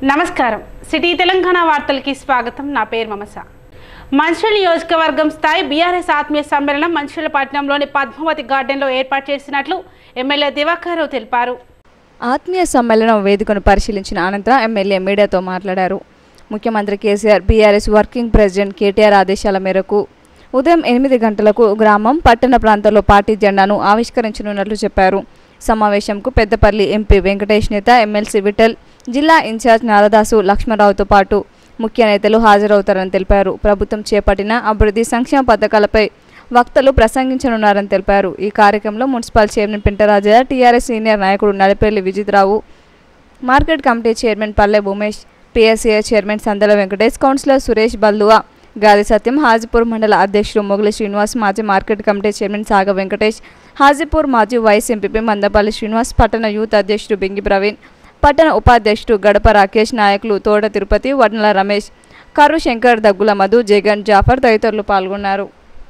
నమస్కారం సిటీ తెలంగాణ వార్తలకి స్వాగతం నా పేరు మమస మంచిర్యాల నియోజకవర్గం స్థాయి బీఆర్ఎస్ ఆత్మీయ సమ్మేళనం మంచిర్యాలపట్నంలోని పద్మావతి గార్డెన్లో ఏర్పాటు చేసినట్లు ఎమ్మెల్యే దివాకర్ రావు తెలిపారు ఆత్మీయ సమ్మేళనం వేదికను పరిశీలించిన అనంతరం ఎమ్మెల్యే మీడియాతో మాట్లాడారు ముఖ్యమంత్రి కేసీఆర్ బీఆర్ఎస్ వర్కింగ్ ప్రెసిడెంట్ కేటీఆర్ ఆదేశాల మేరకు ఉదయం ఎనిమిది గంటలకు గ్రామం పట్టణ ప్రాంతాల్లో పార్టీ జెండాను ఆవిష్కరించనున్నట్లు చెప్పారు సమావేశంకు పెద్దపల్లి ఎంపీ వెంకటేష్ నేత ఎమ్మెల్సీ విఠల్ జిల్లా ఇన్ఛార్జ్ నారదాసు లక్ష్మణరావుతో పాటు ముఖ్య నేతలు హాజరవుతారని తెలిపారు ప్రభుత్వం చేపట్టిన అభివృద్ధి సంక్షేమ పథకాలపై వక్తలు ప్రసంగించనున్నారని తెలిపారు ఈ కార్యక్రమంలో municipal chairman Pintarajaiah TRS senior నాయకుడు Nadipalli Vijith Rao market committee chairman Palle Umesh PSA chairman Sandala Venkatesh councillor Suresh బల్లువా గాది సత్యం హాజీపూర్ మండల అధ్యక్షుడు మొగలి శ్రీనివాస్ మాజీ మార్కెట్ కమిటీ చైర్మన్ సాగ వెంకటేష్ హాజీపూర్ మాజీ వైస్ ఎంపీపీ మందపల్లి శ్రీనివాస్ పట్టణ యూత్ అధ్యక్షుడు బింగి ప్రవీణ్ పట్టణ ఉపాధ్యక్షుడు గడప రాకేష్ నాయకులు తోట తిరుపతి వడ్నల రమేష్ కర్రు శంకర్ దగ్గుల మధు జగన్ జాఫర్ తదితరులు పాల్గొన్నారు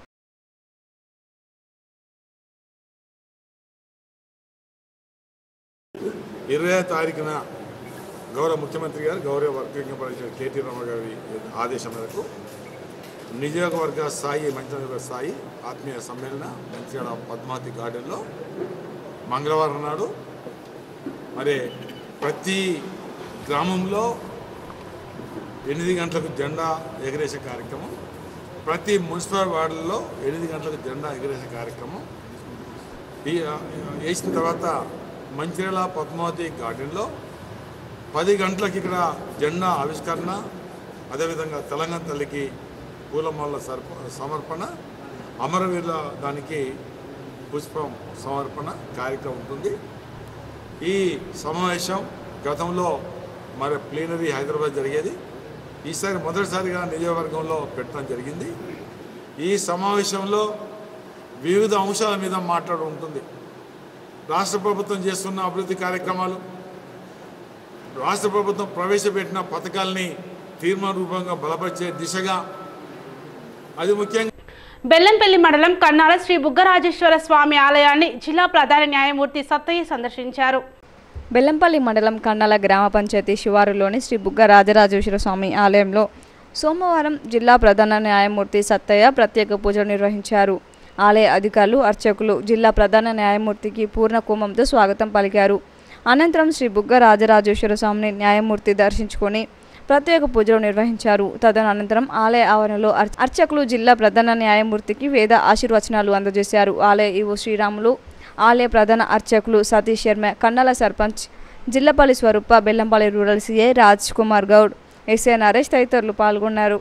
ఇరవై తారీఖున గౌరవ ముఖ్యమంత్రి గారు గౌరవ వర్కింగ్ ప్రెసిడెంట్ కేటీ రామ గారి ఆదేశం మేరకు నియోజకవర్గ స్థాయి మంచిర్యాల స్థాయి ఆత్మీయ సమ్మేళన మంచిర్యాల పద్మావతి గార్డెన్లో మంగళవారం నాడు మరి ప్రతి గ్రామంలో ఎనిమిది గంటలకు జెండా ఎగరేసే కార్యక్రమం ప్రతి మున్సిపల్ వార్డుల్లో ఎనిమిది గంటలకు జెండా ఎగరేసే కార్యక్రమం ఈ ఆ, వేసిన తర్వాత మంచిర్యాల పద్మావతి గార్డెన్లో పది గంటలకు ఇక్కడ జెండా ఆవిష్కరణ అదేవిధంగా తెలంగాణ తల్లికి పూలమాల సర్ప సమర్పణ అమరవీరుల దానికి పుష్పం సమర్పణ కార్యక్రమం ఉంటుంది ఈ సమావేశం గతంలో మరి ప్లీనరీ హైదరాబాద్ జరిగేది ఈసారి మొదటిసారిగా నియోజకవర్గంలో పెట్టడం జరిగింది ఈ సమావేశంలో వివిధ అంశాల మీద మాట్లాడు ఉంటుంది రాష్ట్ర ప్రభుత్వం చేస్తున్న అభివృద్ధి కార్యక్రమాలు రాష్ట్ర ప్రభుత్వం ప్రవేశపెట్టిన పథకాల్ని తీర్మాన రూపంగా బలపరిచే దిశగా అది ముఖ్యంగా బెల్లంపల్లి మండలం కన్నాల శ్రీ బుగ్గరాజేశ్వర స్వామి ఆలయాన్ని జిల్లా ప్రధాన న్యాయమూర్తి సత్తయ్య సందర్శించారు బెల్లంపల్లి మండలం కన్నాల గ్రామ పంచాయతీ శివారులోని శ్రీ బుగ్గ రాజరాజేశ్వర స్వామి ఆలయంలో సోమవారం జిల్లా ప్రధాన న్యాయమూర్తి సత్తయ్య ప్రత్యేక పూజలు నిర్వహించారు ఆలయ అధికారులు అర్చకులు జిల్లా ప్రధాన న్యాయమూర్తికి పూర్ణ కుంభంతో స్వాగతం పలికారు అనంతరం శ్రీ బుగ్గ రాజరాజేశ్వర స్వామిని న్యాయమూర్తి దర్శించుకొని ప్రత్యేక పూజలు నిర్వహించారు తదనంతరం ఆలయ ఆవరణలో అర్- అర్చకులు జిల్లా ప్రధాన న్యాయమూర్తికి వేద ఆశీర్వచనాలు అందజేశారు ఆలయ ఈవో శ్రీరాములు ఆలయ ప్రధాన అర్చకులు Satish Sharma Kannala sarpanch Jillapalli Swarupa Bellampalli rural CI Raj Kumar Goud SA Naresh తదితరులు పాల్గొన్నారు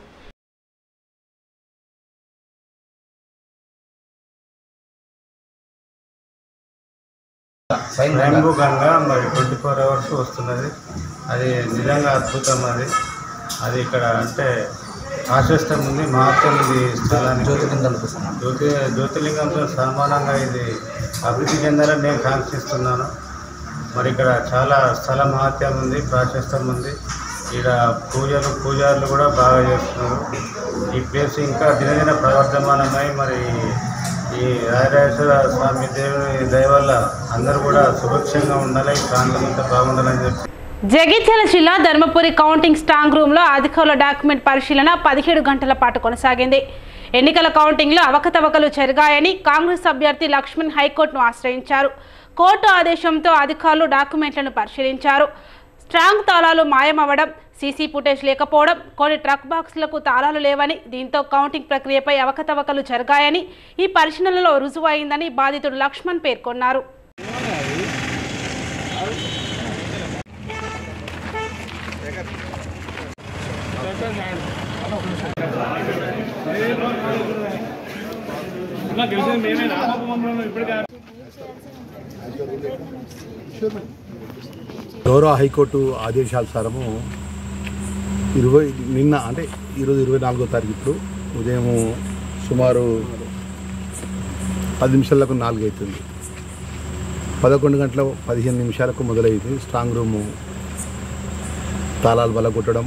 రెయిన్బో గంగా మరి ట్వంటీ ఫోర్ అవర్స్ వస్తున్నది అది నిజంగా అద్భుతం అది అది ఇక్కడ అంటే ఆశిష్టం ఉంది మహత్వం ఇది స్థలానికి జ్యోతిలింగం జ్యోతి జ్యోతిలింగంతో సమానంగా ఇది అభివృద్ధి చెందాలని నేను కాంక్షిస్తున్నాను మరి ఇక్కడ చాలా స్థల మహత్యం ఉంది ప్రాశస్తం ఉంది ఇక్కడ పూజలు పూజారులు కూడా బాగా చేస్తున్నారు ఈ ప్లేస్ ఇంకా దినదిన ప్రవర్ధమానమై మరి ఈ రాజరాజేశ్వర స్వామి దేవుని దయ వల్ల అందరూ కూడా సుభిక్షంగా ఉండాలి ఈ ప్రాంతం అంతా బాగుండాలని చెప్పి జగిత్యాల జిల్లా ధర్మపురి కౌంటింగ్ స్ట్రాంగ్ రూమ్లో అధికారుల డాక్యుమెంట్ పరిశీలన పదిహేడు గంటల పాటు కొనసాగింది ఎన్నికల కౌంటింగ్లో అవకతవకలు జరిగాయని కాంగ్రెస్ అభ్యర్థి లక్ష్మణ్ హైకోర్టును ఆశ్రయించారు కోర్టు ఆదేశంతో అధికారులు డాక్యుమెంట్లను పరిశీలించారు స్ట్రాంగ్ తాళాలు మాయమవ్వడం సీసీ ఫుటేజ్ లేకపోవడం కొన్ని ట్రక్ బాక్సులకు తాళాలు లేవని దీంతో కౌంటింగ్ ప్రక్రియపై అవకతవకలు జరిగాయని ఈ పరిశీలనలో రుజువైందని బాధితుడు లక్ష్మణ్ పేర్కొన్నారు గౌరవ హైకోర్టు ఆదేశానుసారము ఇరవై నిన్న అంటే ఈరోజు ఇరవై నాలుగో తారీఖు ఇప్పుడు ఉదయం సుమారు పది నిమిషాలకు నాలుగు అవుతుంది పదకొండు గంటల పదిహేను నిమిషాలకు మొదలైంది స్ట్రాంగ్ రూము తాళాలు బలగొట్టడం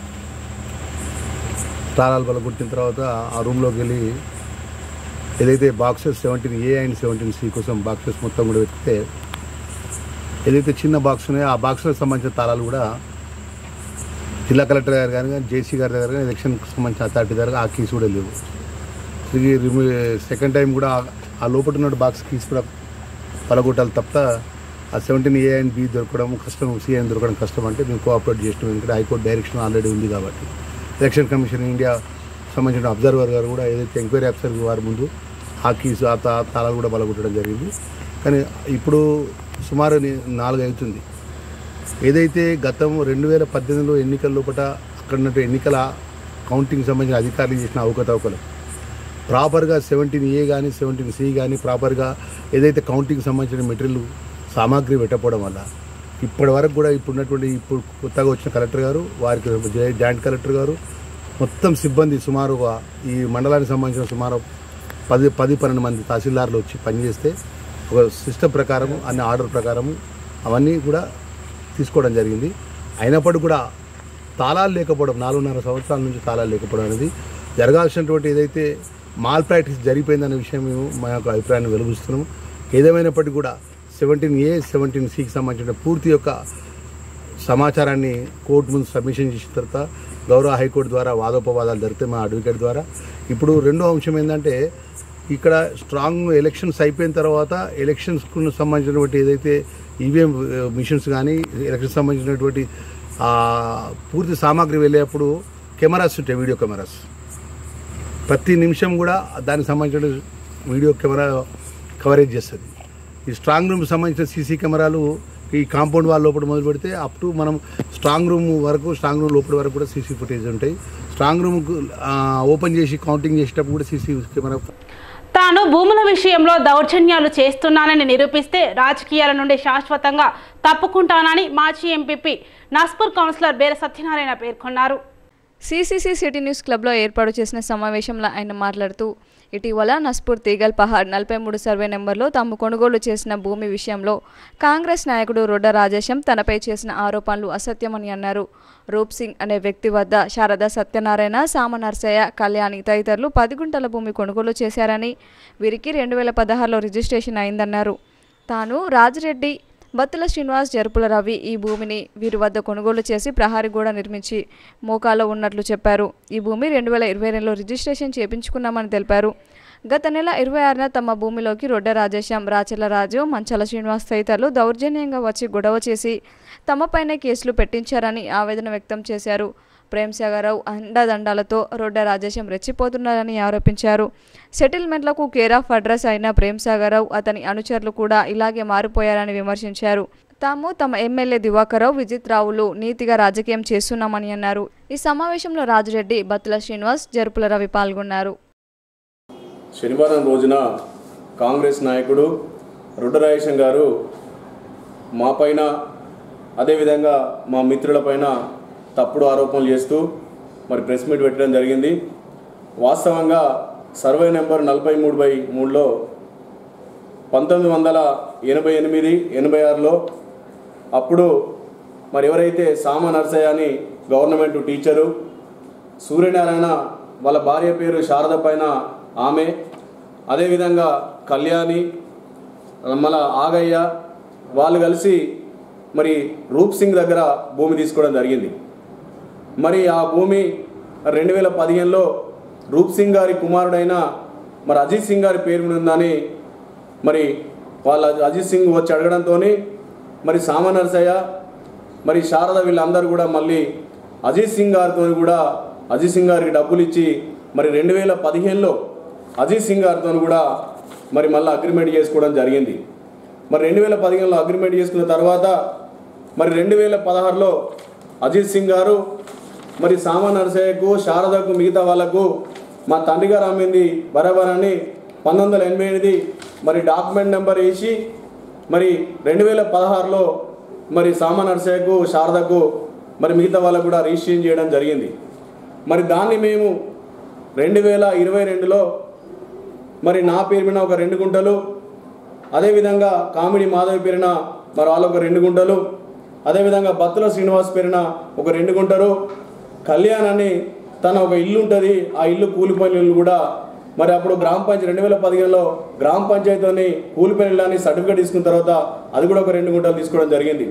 తాళాలు బలగొట్టిన తర్వాత ఆ రూమ్లోకి వెళ్ళి ఏదైతే boxes seventeen A and seventeen C కోసం బాక్సెస్ మొత్తం కూడా వెతికితే ఏదైతే చిన్న బాక్స్ ఉన్నాయో ఆ బాక్స్లకు సంబంధించిన తాళాలు కూడా జిల్లా కలెక్టర్ గారు కానీ జేసీ గారి దగ్గర కానీ ఎలక్షన్కి సంబంధించిన అథారిటీ దగ్గర ఆ కీస్ కూడా లేవు తిరిగి రిమూ సెకండ్ టైం కూడా ఆ- ఆ లోపల ఉన్న బాక్స్ కీస్ కూడా పలగొట్టాలి తప్ప ఆ సెవెంటీన్ ఏ అండ్ బి దొరకడం కష్టం సిఐని దొరకడం కష్టం అంటే మేము కోఆపరేట్ చేసినాం ఎందుకంటే హైకోర్టు డైరెక్షన్ ఆల్రెడీ ఉంది కాబట్టి ఎలక్షన్ కమిషన్ ఇండియా సంబంధించిన అబ్జర్వర్ గారు కూడా ఏదైతే ఎంక్వైరీ ఆఫీసర్ వారి ముందు ఆ కీస్ ఆ తా తాళాలు కూడా బలగొట్టడం జరిగింది కానీ ఇప్పుడు సుమారు ని- నాలుగు అవుతుంది ఏదైతే గతం రెండు వేల పద్దెనిమిదిలో ఎన్నికల లోపల అక్కడ ఉన్నట్టు ఎన్నికల కౌంటింగ్ సంబంధించిన అధికారులు చేసిన అవకతవకలు ప్రాపర్గా సెవెంటీన్ ఏ కానీ సెవెంటీన్ సి కానీ ప్రాపర్గా ఏదైతే కౌంటింగ్ సంబంధించిన మెటీరియల్ సామాగ్రి పెట్టకపోవడం వల్ల ఇప్పటి వరకు కూడా ఇప్పుడున్నటువంటి ఇప్పుడు కొత్తగా వచ్చిన కలెక్టర్ గారు వారికి జా- జాయింట్ కలెక్టర్ గారు మొత్తం సిబ్బంది సుమారుగా ఈ మండలానికి సంబంధించిన సుమారు పది పది పన్నెండు మంది తహసీల్దార్లు వచ్చి పనిచేస్తే ఒక సిస్టమ్ ప్రకారము అన్ని ఆర్డర్ ప్రకారము అవన్నీ కూడా తీసుకోవడం జరిగింది అయినప్పటికీ కూడా తాళాలు లేకపోవడం నాలుగున్నర సంవత్సరాల నుంచి తాళాలు లేకపోవడం అనేది జరగాల్సినటువంటి ఏదైతే మాల్ ప్రాక్టీస్ జరిగిపోయిందనే విషయం మేము మా యొక్క అభిప్రాయాన్ని వెలుగుస్తున్నాము ఏదేమైనప్పటికీ కూడా సెవెంటీన్ ఏ సెవెంటీన్ సికి సంబంధించిన పూర్తి యొక్క సమాచారాన్ని కోర్టు ముందు సబ్మిషన్ చేసిన తర్వాత గౌరవ హైకోర్టు ద్వారా వాదోపవాదాలు జరిగితే మా అడ్వకేట్ ద్వారా ఇప్పుడు రెండో అంశం ఏంటంటే ఇక్కడ స్ట్రాంగ్ ఎలక్షన్స్ అయిపోయిన తర్వాత ఎలక్షన్స్కు సంబంధించినటువంటి ఏదైతే ఈవీఎం మిషన్స్ కానీ ఎలక్షన్ సంబంధించినటువంటి ఆ, పూర్తి సామాగ్రి వెళ్ళేటప్పుడు కెమెరాస్ ఉంటాయి వీడియో కెమెరాస్ ప్రతి నిమిషం కూడా దానికి సంబంధించిన వీడియో కెమెరా కవరేజ్ చేస్తుంది ఈ స్ట్రాంగ్ రూమ్కి సంబంధించిన సీసీ కెమెరాలు ఈ కాంపౌండ్ వాల్ లోపల మొదలు పెడితే అప్ టు మనం స్ట్రాంగ్ రూమ్ వరకు స్ట్రాంగ్ రూమ్ లోపల వరకు కూడా సీసీ ఫుటేజ్ ఉంటాయి స్ట్రాంగ్ రూమ్ ఓపెన్ చేసి కౌంటింగ్ చేసేటప్పుడు కూడా సీసీ కెమెరా తాను భూముల విషయంలో దౌర్జన్యాలు చేస్తున్నానని నిరూపిస్తే రాజకీయాల నుండి శాశ్వతంగా తప్పుకుంటానని మాజీ ఎంపీపీ నాస్పూర్ కౌన్సిలర్ బేర సత్యనారాయణ పేర్కొన్నారు సిసిసి సిటీ న్యూస్ క్లబ్లో ఏర్పాటు చేసిన సమావేశంలో ఆయన మాట్లాడుతూ ఇటీవల నస్పూర్ తీగల్ పహాడ్ నలభై మూడు సర్వే నెంబర్లో తాము కొనుగోలు చేసిన భూమి విషయంలో కాంగ్రెస్ నాయకుడు రొడ్డ రాజేశం తనపై చేసిన ఆరోపణలు అసత్యమని అన్నారు రూప్ సింగ్ అనే వ్యక్తి వద్ద శారద సత్యనారాయణ సామనర్సయ్య కళ్యాణి తదితరులు పది గుంటల భూమి కొనుగోలు చేశారని వీరికి రెండు వేల పదహారులో రిజిస్ట్రేషన్ అయిందన్నారు తాను రాజిరెడ్డి బత్తుల శ్రీనివాస్ జరుపుల రవి ఈ భూమిని వీరి వద్ద కొనుగోలు చేసి ప్రహారీ గోడ నిర్మించి మోకాలో ఉన్నట్లు చెప్పారు ఈ భూమి రెండు వేల ఇరవై రెండులో రిజిస్ట్రేషన్ చేపించుకున్నామని తెలిపారు గత నెల ఇరవై ఆరున తమ భూమిలోకి రొడ్డ రాజేశం రాచల రాజు మంచల శ్రీనివాస్ తదితరులు దౌర్జన్యంగా వచ్చి గొడవ చేసి తమపైనే కేసులు పెట్టించారని ఆవేదన వ్యక్తం చేశారు ప్రేమ్సాగరావు అండదండాలతో రొడ్డ రాజేశం రెచ్చిపోతున్నారని ఆరోపించారు సెటిల్మెంట్లకు కేర్ ఆఫ్ అడ్రస్ అయిన ప్రేమ్సాగరావు అతని అనుచరులు కూడా ఇలాగే మారిపోయారని విమర్శించారు తాము తమ ఎమ్మెల్యే దివాకరావు విజిత్ రావులు నీతిగా రాజకీయం చేస్తున్నామని అన్నారు ఈ సమావేశంలో రాజురెడ్డి బత్తుల శ్రీనివాస్ జరుపుల రవి పాల్గొన్నారు శనివారం రోజున కాంగ్రెస్ నాయకుడు రుడ్డరాయేశం గారు మా పైన అదేవిధంగా మా మిత్రులపైన తప్పుడు ఆరోపణలు చేస్తూ మరి ప్రెస్ మీట్ పెట్టడం జరిగింది వాస్తవంగా సర్వే నెంబర్ నలభై మూడు బై మూడులో పంతొమ్మిది వందల ఎనభై ఎనిమిది ఎనభై ఆరులో అప్పుడు మరి ఎవరైతే సామ నర్సయ్య అని గవర్నమెంట్ టీచరు సూర్యనారాయణ వాళ్ళ భార్య పేరు శారద పైన ఆమె అదేవిధంగా కళ్యాణి మళ్ళా ఆగయ్య వాళ్ళు కలిసి మరి రూప్ సింగ్ దగ్గర భూమి తీసుకోవడం జరిగింది మరి ఆ భూమి రెండు వేల పదిహేనులో రూప్ సింగ్ గారి కుమారుడైన మరి అజిత్ సింగ్ గారి పేరు మీద ఉందని మరి వాళ్ళ అజిత్ సింగ్ వచ్చి అడగడంతో మరి సామ నరసయ్య మరి శారద వీళ్ళందరూ కూడా మళ్ళీ అజిత్ సింగ్ గారితో కూడా అజిత్ సింగ్ గారికి డబ్బులు ఇచ్చి మరి రెండు వేల పదిహేనులో అజిత్ సింగ్ గారితో కూడా మరి మళ్ళీ అగ్రిమెంట్ చేసుకోవడం జరిగింది మరి రెండు వేల పదిహేనులో అగ్రిమెంట్ చేసుకున్న తర్వాత మరి రెండు వేల పదహారులో అజిత్ సింగ్ గారు మరి సామా నరసయ్యకు శారదకు మిగతా వాళ్ళకు మా తండ్రి గారు అమ్మింది బరాబర్ అని పంతొమ్మిది వందల ఎనభై ఎనిమిది మరి డాక్యుమెంట్ నెంబర్ వేసి మరి రెండు వేల పదహారులో మరి సామా నరసయ్యకు శారదకు మరి మిగతా వాళ్ళకు కూడా రిజిస్ట్రేషన్ చేయడం జరిగింది మరి దాన్ని మేము రెండు వేల ఇరవై రెండులో మరి నా పేరు మీద ఒక రెండు గుంటలు అదేవిధంగా కామెడీ మాధవి పేరున మరి వాళ్ళ ఒక రెండు గుంటలు అదేవిధంగా బత్తుల శ్రీనివాస్ పేరున ఒక రెండు గుంటలు కళ్యాణ్ అని తన ఒక ఇల్లు ఉంటుంది ఆ ఇల్లు కూలిపోయిన ఇల్లు కూడా మరి అప్పుడు గ్రామ పంచాయతీ రెండు వేల పదిహేనులో గ్రామ పంచాయతీని కూలిపోయిన ఇల్లు అని సర్టిఫికేట్ తీసుకున్న తర్వాత అది కూడా ఒక రెండు గుంటలు తీసుకోవడం జరిగింది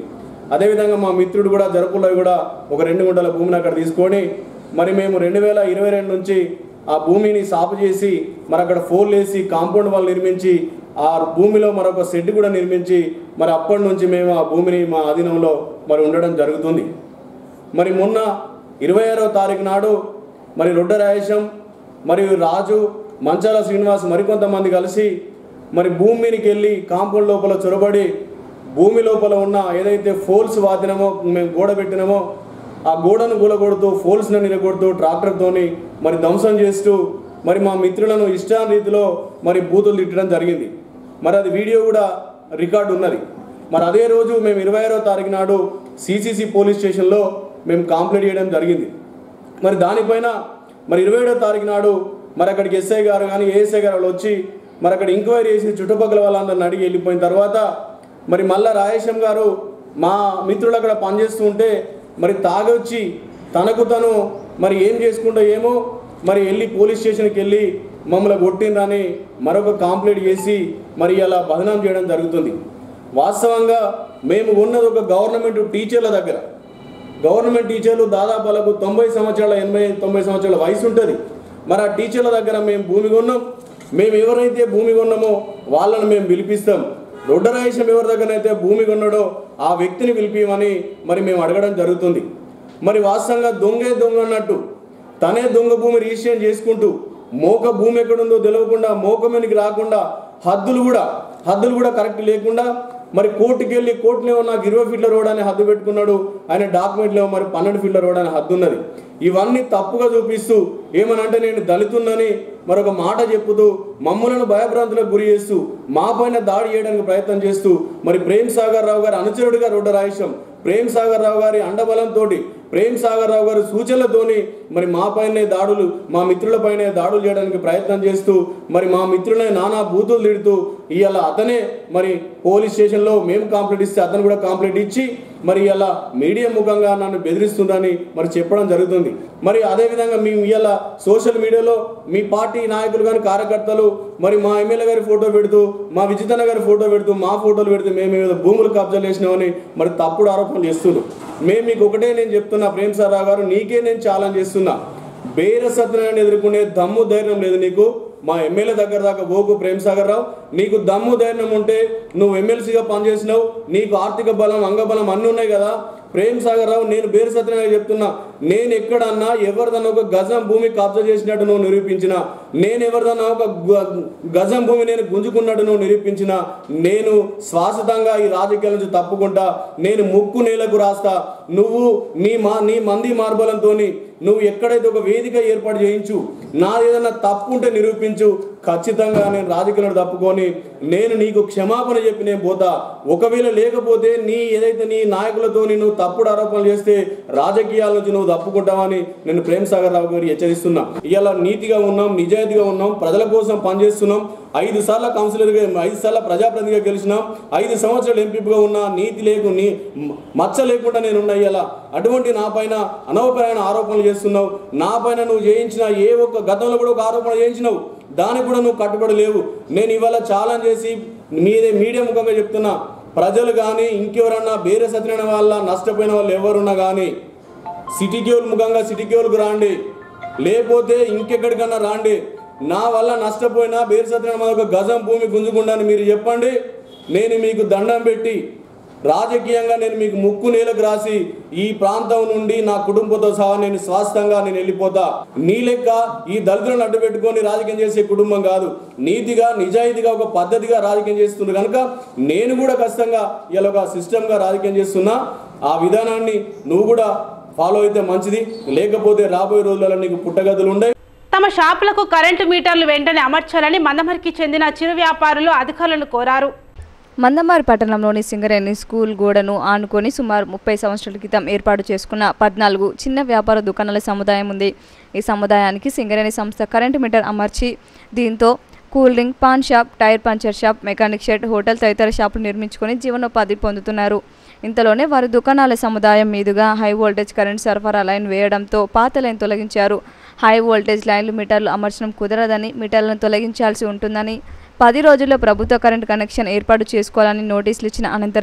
అదేవిధంగా మా మిత్రుడు కూడా జరుపుల్లో కూడా ఒక రెండు గుంటల భూమిని అక్కడ తీసుకొని మరి మేము రెండు వేల ఇరవై రెండు నుంచి ఆ భూమిని సాపు చేసి మరి అక్కడ ఫోర్లు వేసి కాంపౌండ్ వాళ్ళు నిర్మించి ఆ భూమిలో మరొక షెడ్ కూడా నిర్మించి మరి అప్పటి నుంచి మేము ఆ భూమిని మా అధీనంలో మరి ఉండడం జరుగుతుంది మరి మొన్న ఇరవై ఆరో తారీఖు నాడు మరి రొడ్డ రాయేశం మరియు రాజు మంచాల శ్రీనివాస్ మరికొంతమంది కలిసి మరి భూమి మీదకి వెళ్ళి కాంపౌండ్ లోపల చొరబడి భూమి లోపల ఉన్న ఏదైతే ఫోల్స్ వాదినమో మేము గోడ పెట్టినామో ఆ గోడను గూలగొడుతూ ఫోల్స్ను నిలగొడుతూ ట్రాక్టర్తోని మరి ధ్వంసం చేస్తూ మరి మా మిత్రులను ఇష్టాన్ రీతిలో మరి బూతులు తిట్టడం జరిగింది మరి అది వీడియో కూడా రికార్డు ఉన్నది మరి అదే రోజు మేము ఇరవై ఆరో తారీఖు నాడు సిసిసి పోలీస్ స్టేషన్లో మేము కంప్లైంట్ చేయడం జరిగింది మరి దానిపైన మరి ఇరవై ఏడో తారీఖు నాడు మరి అక్కడికి ఎస్ఐ గారు కానీ ఏఎస్ఐ గారు వాళ్ళు వచ్చి మరి అక్కడ ఎంక్వైరీ చేసి చుట్టుపక్కల వాళ్ళందరిని అడిగి వెళ్ళిపోయిన తర్వాత మరి మళ్ళా రాయేశం గారు మా మిత్రులు అక్కడ పనిచేస్తూ ఉంటే మరి తాగొచ్చి తనకు తను మరి ఏం చేసుకుంటో ఏమో మరి వెళ్ళి పోలీస్ స్టేషన్కి వెళ్ళి మమ్మల్ని కొట్టిండ్రని మరొక కంప్లైంట్ చేసి మరి అలా బదనాం చేయడం జరుగుతుంది వాస్తవంగా మేము ఉన్నది ఒక గవర్నమెంట్ టీచర్ల దగ్గర గవర్నమెంట్ టీచర్లు దాదాపు వాళ్ళకు తొంభై సంవత్సరాల ఎనభై తొంభై సంవత్సరాల వయసు ఉంటుంది మరి ఆ టీచర్ల దగ్గర మేము భూమి కొన్నాం మేము ఎవరైతే భూమి కొన్నామో వాళ్ళని మేము పిలిపిస్తాం రొడ్డరాయేశం ఎవరి దగ్గరైతే భూమి కొన్నాడో ఆ వ్యక్తిని పిలిపియమని మరి మేము అడగడం జరుగుతుంది మరి వాస్తవంగా దొంగే దొంగ అన్నట్టు తనే దొంగ భూమి రిజిస్ట్రేషన్ చేసుకుంటూ మోక భూమి ఎక్కడుందో తెలియకుండా మోక మీదకి రాకుండా హద్దులు కూడా హద్దులు కూడా కరెక్ట్ లేకుండా మరి కోర్టుకి వెళ్ళి కోర్టులో నాకు ఇరవై ఫీట్ల రోడ్ అనే హద్దు పెట్టుకున్నాడు ఆయన డాక్యుమెంట్లో మరి పన్నెండు ఫీట్ల రోడ్ అనే హద్దు ఉన్నది ఇవన్నీ తప్పుగా చూపిస్తూ ఏమనంటే నేను దళితున్నని మరొక మాట చెప్పుతూ మమ్మలను భయభ్రాంతులకు గురి చేస్తూ మా పైన దాడి చేయడానికి ప్రయత్నం చేస్తూ మరి ప్రేమ్ సాగర్ రావు గారి అనుచరుడిగా రోడ్డు రాయేశం ప్రేమ్ సాగర్ రావు గారి అండబలంతో ప్రేమ్ సాగర్ రావు గారి సూచనలతోని మరి మా పైనే దాడులు మా మిత్రులపైనే దాడులు చేయడానికి ప్రయత్నం చేస్తూ మరి మా మిత్రులనే నానా బూతులు తిడుతూ ఇవాళ అతనే మరి పోలీస్ స్టేషన్లో మేము కంప్లైంట్ ఇస్తే అతను కూడా కంప్లైంట్ ఇచ్చి మరి ఇలా మీడియా ముఖంగా నన్ను బెదిరిస్తుందని మరి చెప్పడం జరుగుతుంది మరి అదేవిధంగా మేము ఇవాళ సోషల్ మీడియాలో మీ పార్టీ నాయకులు కానీ కార్యకర్తలు మరి మా ఎమ్మెల్యే గారి ఫోటో పెడుతూ మా విజితన్న గారి ఫోటో పెడుతూ మా ఫోటోలు పెడుతూ మేము ఏదో భూములు కబ్జాలు చేసినామని మరి తప్పుడు ఆరోపణలు చేస్తున్నాం మేము మీకు ఒకటే నేను చెప్తున్నా ప్రేమ్ సారావు గారు నీకే నేను ఛాలెంజ్ చేస్తున్నా బేర సత్యనారాయణ ఎదుర్కొనే దమ్ము ధైర్యం లేదు నీకు మా ఎమ్మెల్యే దగ్గర దాకా పోకు ప్రేమ్ సాగర్ రావు నీకు దమ్ము ధైర్యం ఉంటే నువ్వు ఎమ్మెల్సీగా పనిచేసినావు నీకు ఆర్థిక బలం అంగబలం అన్నీ ఉన్నాయి కదా ప్రేమ్ సాగర్ రావు నేను బేరు సత్యనారాయణ చెప్తున్నా నేను ఎక్కడన్నా ఎవరిదన్నా ఒక గజం భూమి కబ్జా చేసినట్టు నువ్వు నిరూపించిన నేను ఎవరిదన్నా ఒక గ- గజం భూమి నేను గుంజుకున్నట్టు నువ్వు నిరూపించిన నేను శాశ్వతంగా ఈ రాజకీయాల నుంచి తప్పుకుంటా నేను ముక్కు నేలకు రాస్తా నువ్వు నీ మా నీ మంది మార్బలంతోని నువ్వు ఎక్కడైతే ఒక వేదిక ఏర్పాటు చేయించు నా ఏదైనా తప్పు ఉంటే నిరూపించు ఖచ్చితంగా నేను రాజకీయాలను తప్పుకొని నేను నీకు క్షమాపణ చెప్పి నేను పోతా ఒకవేళ లేకపోతే నీ ఏదైతే నీ నాయకులతోని నువ్వు తప్పుడు ఆరోపణలు చేస్తే రాజకీయాల నుంచి నువ్వు తప్పుకుంటావని నేను ప్రేమ్ సాగర్ రావు గారు హెచ్చరిస్తున్నా ఇవాళ నీతిగా ఉన్నాం నిజాయితీగా ఉన్నాం ప్రజల కోసం పనిచేస్తున్నాం ఐదు సార్ల కౌన్సిలర్గా ఐదు సార్ల ప్రజాప్రతినిధిగా గెలిచినాం ఐదు సంవత్సరాలు ఎంపీగా ఉన్నా నీతి లేకు నీ మచ్చ లేకుండా నేను ఉన్నా ఇలా అటువంటి నా పైన అనవపరమైన ఆరోపణలు చేస్తున్నావు నా పైన నువ్వు చేయించిన ఏ ఒక్క గతంలో కూడా ఒక ఆరోపణ చేయించినావు దానికి కూడా నువ్వు కట్టుబడి లేవు నేను ఇవాళ ఛాలెంజ్ చేసి మీదే మీడియా ముఖంగా చెప్తున్నా ప్రజలు కానీ ఇంకెవరన్నా వేరే సత్యనారాయణ వాళ్ళ నష్టపోయిన వాళ్ళు ఎవరున్నా కానీ సిటీ కేవులు ముఖంగా సిటీ కేవులకు రాండి లేకపోతే ఇంకెక్కడికన్నా రాండి నా వల్ల నష్టపోయినా బేరు సత్యనారాయణ ఒక గజం భూమి గుంజుకుండాని మీరు చెప్పండి నేను మీకు దండం పెట్టి రాజకీయంగా నేను మీకు ముక్కు నేలకు రాసి ఈ ప్రాంతం నుండి నా కుటుంబంతో సహా నేను స్వాస్థంగా నేను వెళ్ళిపోతా నీ లెక్క ఈ దళితులను అడ్డు పెట్టుకొని రాజకీయం చేసే కుటుంబం కాదు నీతిగా నిజాయితీగా ఒక పద్ధతిగా రాజకీయం చేస్తుంది కనుక నేను కూడా ఖచ్చితంగా ఇలా ఒక సిస్టమ్గా రాజకీయం చేస్తున్నా ఆ విధానాన్ని నువ్వు కూడా ఫాలో అయితే మంచిది లేకపోతే రాబోయే రోజులలో నీకు పుట్టగదులు ఉండే తమ షాపులకు కరెంటు మీటర్లు వెంటనే అమర్చాలని మందమరికి చెందిన చిరు వ్యాపారులు అధికారులను కోరారు మందమారి పట్టణంలోని సింగరేణి స్కూల్ గోడను ఆనుకొని సుమారు ముప్పై సంవత్సరాల క్రితం ఏర్పాటు చేసుకున్న పద్నాలుగు చిన్న వ్యాపార దుకాణాల సముదాయం ఉంది ఈ సముదాయానికి సింగరేణి సంస్థ కరెంటు మీటర్ అమర్చి దీంతో cool drink paan shop tyre puncture shop mechanic shed hotel తదితర షాపులు నిర్మించుకొని జీవనోపాధి పొందుతున్నారు ఇంతలోనే వారి దుకాణాల సముదాయం మీదుగా హై వోల్టేజ్ కరెంట్ సరఫరా లైన్ వేయడంతో పాత లైన్ తొలగించారు హై వోల్టేజ్ లైన్లు మీటర్లు అమర్చడం కుదరదని మీటర్లను తొలగించాల్సి ఉంటుందని పది రోజుల్లో ప్రభుత్వ కరెంట్ కనెక్షన్ ఏర్పాటు చేసుకోవాలని నోటీసులు ఇచ్చిన అనంతరం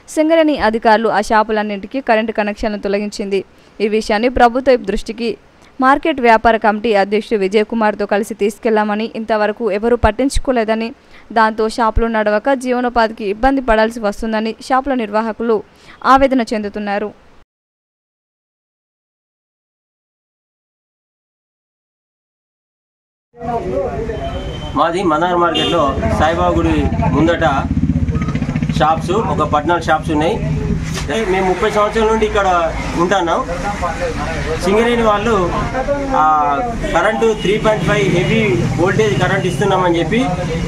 సింగరేణి అధికారులు ఆ షాపులన్నింటికీ కరెంటు కనెక్షన్లు తొలగించింది ఈ విషయాన్ని ప్రభుత్వ దృష్టికి మార్కెట్ వ్యాపార కమిటీ అధ్యక్షుడు విజయ్ కుమార్తో కలిసి తీసుకెళ్లామని ఇంతవరకు ఎవరూ పట్టించుకోలేదని దాంతో షాపులు నడవక జీవనోపాధికి ఇబ్బంది పడాల్సి వస్తుందని షాపుల నిర్వాహకులు ఆవేదన చెందుతున్నారు మాది మన్నార్ మార్కెట్లో సాయిబాబా గుడి ముందట షాప్స్ ఒక పద్నాలుగు షాప్స్ ఉన్నాయి అంటే మేము ముప్పై సంవత్సరాల నుండి ఇక్కడ ఉంటున్నాం సింగరేణి వాళ్ళు ఆ, current three point five heavy voltage current ఇస్తున్నామని చెప్పి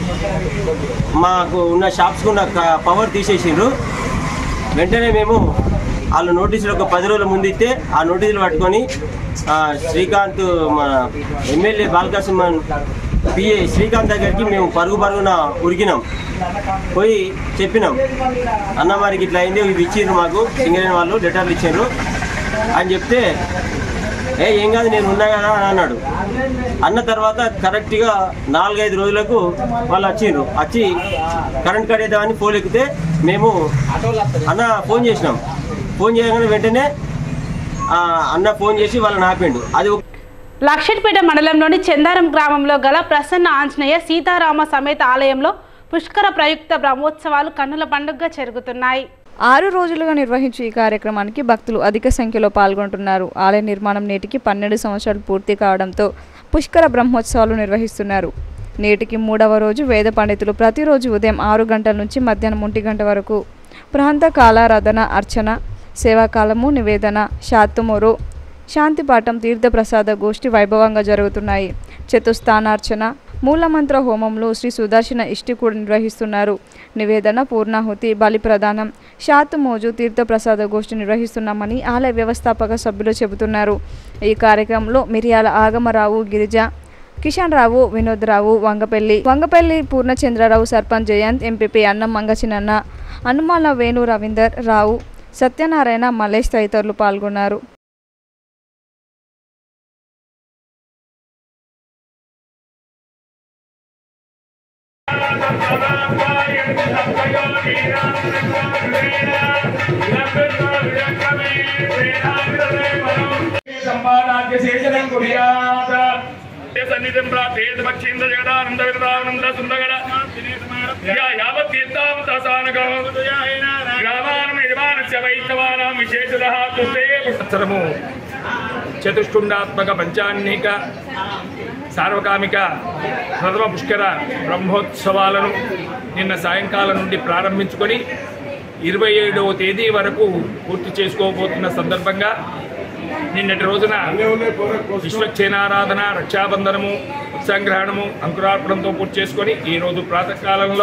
మాకు ఉన్న షాప్స్కి ఉన్న క- పవర్ తీసేసిండ్రు వెంటనే మేము వాళ్ళు నోటీసులు ఒక పది రోజుల ముందు ఇస్తే ఆ నోటీసులు పట్టుకొని ఆ, శ్రీకాంత్ మన ఎమ్మెల్యే బాలకృష్ణ పిఏ శ్రీకాంత్ దగ్గరికి మేము పరుగు పరుగున ఉరికినాం పోయి చెప్పినాం అన్న మరికి ఇట్లా అయింది ఇవి ఇచ్చిండ్రు మాకు సింగరేణి వాళ్ళు లెటర్లు ఇచ్చారు అని చెప్తే ఏ ఏం కాదు నేను ఉన్నా కదా అని అన్నాడు అన్న తర్వాత కరెక్ట్గా నాలుగైదు రోజులకు వాళ్ళు వచ్చిండ్రు వచ్చి కరెంట్ కట్టేద్దామని ఫోన్ ఎక్కితే మేము అన్న ఫోన్ చేసినాం ఫోన్ చేయగానే వెంటనే ఆ, అన్న ఫోన్ చేసి వాళ్ళని ఆపిండు అది ఒక- లక్షట్పేట మండలంలోని చందారం గ్రామంలో గల ప్రసన్న ఆంజనేయ సీతారామ సమేత ఆలయంలో పుష్కర ప్రయుక్త బ్రహ్మోత్సవాలు కన్నుల పండుగగా జరుగుతున్నాయి ఆరు రోజులుగా నిర్వహించే ఈ కార్యక్రమానికి భక్తులు అధిక సంఖ్యలో పాల్గొంటున్నారు ఆలయ నిర్మాణం నేటికి పన్నెండు సంవత్సరాలు పూర్తి కావడంతో పుష్కర బ్రహ్మోత్సవాలు నిర్వహిస్తున్నారు నేటికి మూడవ రోజు వేద పండితులు ప్రతిరోజు ఉదయం ఆరు గంటల నుంచి మధ్యాహ్నం ఒంటి గంట వరకు ప్రాంత కాలారాధన అర్చన సేవాకాలము నివేదన శాతుమూరు శాంతిపాఠం తీర్థప్రసాద గోష్ఠి వైభవంగా జరుగుతున్నాయి చతుస్థానార్చన మూలమంత్ర హోమంలో శ్రీ సుదర్శన ఇష్టి కూడా నిర్వహిస్తున్నారు నివేదన పూర్ణాహుతి బలి ప్రదానం శాతుమోజు తీర్థప్రసాద గోష్ఠి నిర్వహిస్తున్నామని ఆలయ వ్యవస్థాపక సభ్యులు చెబుతున్నారు ఈ కార్యక్రమంలో మిరియాల ఆగమరావు గిరిజ కిషన్ రావు వినోద్ రావు వంగపల్లి వంగపల్లి పూర్ణచంద్రరావు సర్పంచ్ జయంత్ ఎంపీపీ అన్నం మంగచినన్న హనుమాల వేణు రవీందర్ రావు సత్యనారాయణ మలేష్ తదితరులు పాల్గొన్నారు సంపాదాద్య శేషనం కుర్యాత్ సన్నిధిం ప్రార్థేత పక్షీంద్ర జగదానంద విరదానంద సుందగడ యావత్ తీర్థాం దశానగం గ్రామానం యజమానస్య వైష్ణవానాం విశేషతః తుతే పుస్తరము చతుష్టుండాత్మక పంచాన్నిక సార్వకామిక ప్రథమ పుష్కర బ్రహ్మోత్సవాలను నిన్న సాయంకాలం నుండి ప్రారంభించుకొని ఇరవై ఏడవ తేదీ వరకు పూర్తి చేసుకోబోతున్న సందర్భంగా నిన్నటి రోజున విశ్వక్షేనారాధన రక్షాబంధనము సంగ్రహణము అంకురార్పణంతో పూర్తి చేసుకొని ఈ రోజు ప్రాతకాలంలో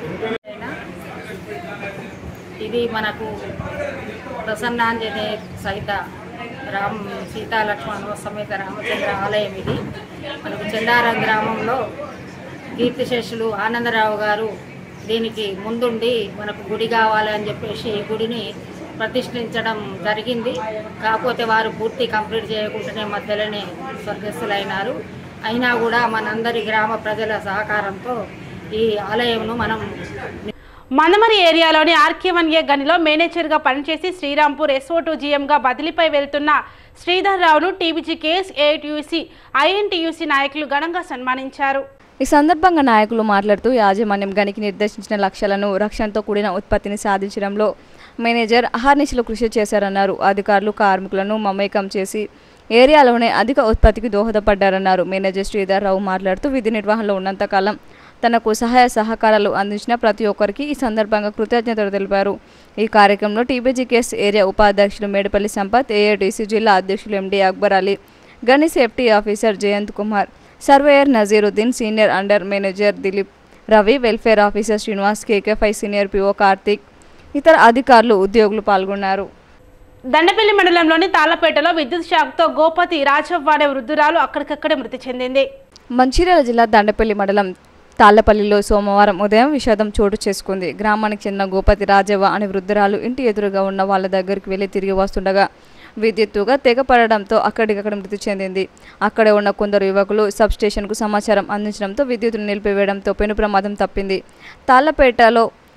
ఇది మనకు ప్రసన్నాంజనేయ సహిత రామ్ సీతా లక్ష్మణ సమేత రామచంద్ర ఆలయం ఇది మనకు చెండారం గ్రామంలో కీర్తిశేషులు ఆనందరావు గారు దీనికి ముందుండి మనకు గుడి కావాలి అని చెప్పేసి ఈ గుడిని ప్రతిష్ఠించడం జరిగింది కాకపోతే వారు పూర్తి కంప్లీట్ చేయకుండానే మధ్యలోనే స్వర్గస్థులైనారు అయినా కూడా మనందరి గ్రామ ప్రజల సహకారంతో ఈ ఆలయంను మనం మందమరి ఏరియాలోని ఆర్కేవన్ ఏ గనిలో మేనేజర్గా పనిచేసి శ్రీరాంపూర్ ఎస్ఓ టూ జీఎంగా బదిలీపై వెళ్తున్న శ్రీధర్ రావును టీబీజీ కేఎస్ ఏఐటీయూసీ ఐఎన్టీయూసీ నాయకులు ఘనంగా సన్మానించారు ఈ సందర్భంగా నాయకులు మాట్లాడుతూ యాజమాన్యం గనికి నిర్దేశించిన లక్ష్యాలను రక్షణతో కూడిన ఉత్పత్తిని సాధించడంలో మేనేజర్ అహర్నిశలు కృషి చేశారన్నారు అధికారులు కార్మికులను మమేకం చేసి ఏరియాలోనే అధిక ఉత్పత్తికి దోహదపడ్డారన్నారు మేనేజర్ శ్రీధర్ రావు మాట్లాడుతూ విధి నిర్వహణలో ఉన్నంతకాలం తనకు సహాయ సహకారాలు అందించిన ప్రతి ఒక్కరికి ఈ సందర్భంగా కృతజ్ఞతలు తెలిపారు ఈ కార్యక్రమంలో టీబీజీకేఎస్ ఏరియా ఉపాధ్యక్షులు మేడపల్లి సంపత్ ఏఐటీసీ జిల్లా అధ్యక్షులు ఎండి అక్బర్ అలీ గని safety officer Jayant Kumar surveyor Nazeeruddin senior under manager Dilip Ravi welfare officer Srinivas కేకేఫై సీనియర్ పిఓ కార్తిక్ ఇతర అధికారులు ఉద్యోగులు పాల్గొన్నారు దండపల్లి మండలంలోని తాళ్లపేటలో విద్యుత్ షాక్తో గోపతి రాజవ్వ అనే వృద్ధురాలు అక్కడికక్కడే మృతి చెందింది మంచిర్యాల జిల్లా దండపల్లి మండలం తాళ్లపల్లిలో సోమవారం ఉదయం విషాదం చోటు చేసుకుంది గ్రామానికి చెందిన గోపతి రాజవ్వ అనే వృద్ధురాలు ఇంటి ఎదురుగా ఉన్న వాళ్ళ దగ్గరికి వెళ్లి తిరిగి వస్తుండగా విద్యుత్తుగా తెగపడడంతో అక్కడికక్కడ మృతి చెందింది అక్కడే ఉన్న కొందరు యువకులు సబ్ స్టేషన్కు సమాచారం అందించడంతో విద్యుత్తును నిలిపివేయడంతో పెను ప్రమాదం తప్పింది తాళ్లపేటలో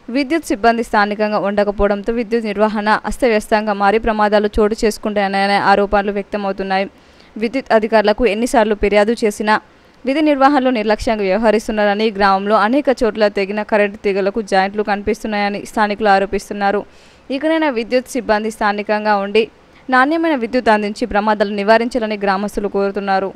విద్యుత్ సిబ్బంది స్థానికంగా ఉండకపోవడంతో విద్యుత్ నిర్వహణ అస్తవ్యస్తంగా మారి ప్రమాదాలు చోటు చేసుకుంటాయనే ఆరోపణలు వ్యక్తమవుతున్నాయి విద్యుత్ అధికారులకు ఎన్నిసార్లు ఫిర్యాదు చేసినా విధి నిర్వహణలో నిర్లక్ష్యంగా వ్యవహరిస్తున్నారని గ్రామంలో అనేక చోట్ల తెగిన కరెంటు తీగలకు జాయింట్లు కనిపిస్తున్నాయని స్థానికులు ఆరోపిస్తున్నారు ఇకనైనా విద్యుత్ సిబ్బంది స్థానికంగా ఉండి నాణ్యమైన విద్యుత్ అందించి ప్రమాదాలు నివారించాలని గ్రామస్తులు కోరుతున్నారు